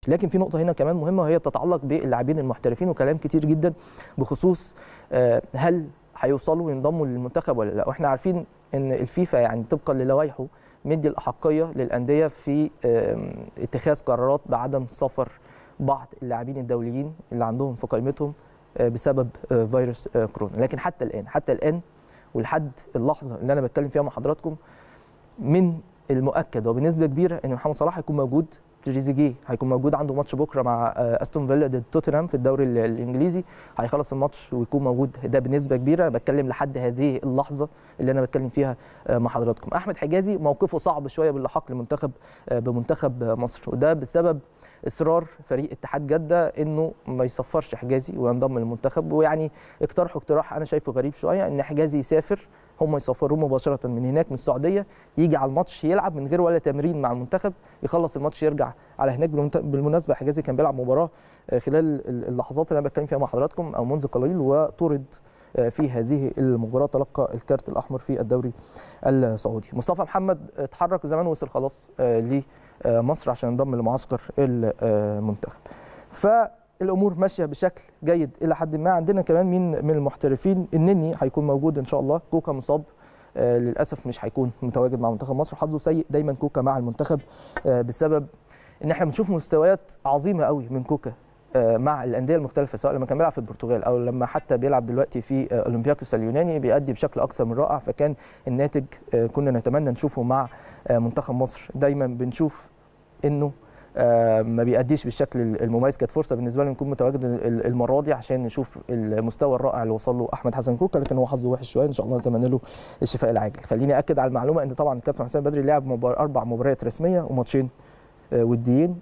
لكن في نقطه هنا كمان مهمه وهي تتعلق باللاعبين المحترفين وكلام كتير جدا بخصوص آه، هل هيوصلوا ينضموا للمنتخب ولا لا واحنا عارفين ان الفيفا يعني طبقا للوائحه مدي الاحقيه للانديه في آم، اتخاذ قرارات بعدم سفر بعض اللاعبين الدوليين اللي عندهم في قائمتهم آه، بسبب آه، فيروس آه، كورونا لكن حتى الان حتى الان ولحد اللحظه اللي انا بتكلم فيها مع حضراتكم من المؤكد وبنسبه كبيره ان محمد صلاح هيكون موجود تريزيجيه هيكون موجود عنده ماتش بكره مع آه، استون فيلا ضد توتنهام في الدوري ال- الانجليزي هيخلص الماتش ويكون موجود ده بنسبه كبيره بتكلم لحد هذه اللحظه اللي انا بتكلم فيها آه، مع حضراتكم احمد حجازي موقفه صعب شويه باللحاق لمنتخب آه، بمنتخب آه، مصر وده بسبب اصرار فريق اتحاد جده انه ما يسفرش حجازي وينضم للمنتخب ويعني اقترحوا اقتراح انا شايفه غريب شويه ان حجازي يسافر هم يسافروه مباشره من هناك من السعوديه يجي على الماتش يلعب من غير ولا تمرين مع المنتخب يخلص الماتش يرجع على هناك بالمنت- بالمناسبه حجازي كان بيلعب مباراه آه، خلال ال- اللحظات اللي انا بتكلم فيها مع حضراتكم او منذ قليل وطرد آه، في هذه المباراه تلقى الكارت الاحمر في الدوري السعودي مصطفى محمد اتحرك زمان وصل خلاص آه، لمصر عشان ينضم لمعسكر المنتخب فالامور ماشيه بشكل جيد الى حد ما عندنا كمان مين من المحترفين النني هيكون موجود ان شاء الله كوكا مصاب آه، للاسف مش هيكون متواجد مع منتخب مصر حظه سيء دايما كوكا مع المنتخب آه، بسبب ان احنا بنشوف مستويات عظيمه قوي من كوكا آه، مع الانديه المختلفه سواء لما كان بيلعب في البرتغال او لما حتى بيلعب دلوقتي في آه، اولمبياكوس اليوناني بيأدي بشكل اكثر من رائع فكان الناتج آه، كنا نتمنى نشوفه مع آه، منتخب مصر دايما بنشوف انه آه، ما بيأديش بالشكل المميز كانت فرصه بالنسبه لنا نكون متواجد ال- المره دي عشان نشوف المستوى الرائع اللي وصل له احمد حسن كوكا لكن هو حظه وحش شويه ان شاء الله نتمنى له الشفاء العاجل خليني اكد على المعلومه ان طبعا الكابتن حسام بدري لعب مبار... اربع مباريات رسميه وماتشين آه، وديين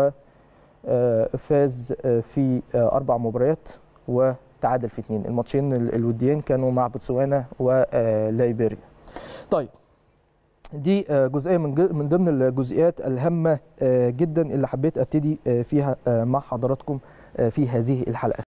وفاز في آه، اربع مباريات وتعادل في اثنين الماتشين ال- الوديين كانوا مع بوتسوانا وليبيريا طيب دي آه، جزئيه من ج- من ضمن الجزئيات الهامه آه، جدا اللي حبيت ابتدي آه، فيها آه، مع حضراتكم آه، في هذه الحلقه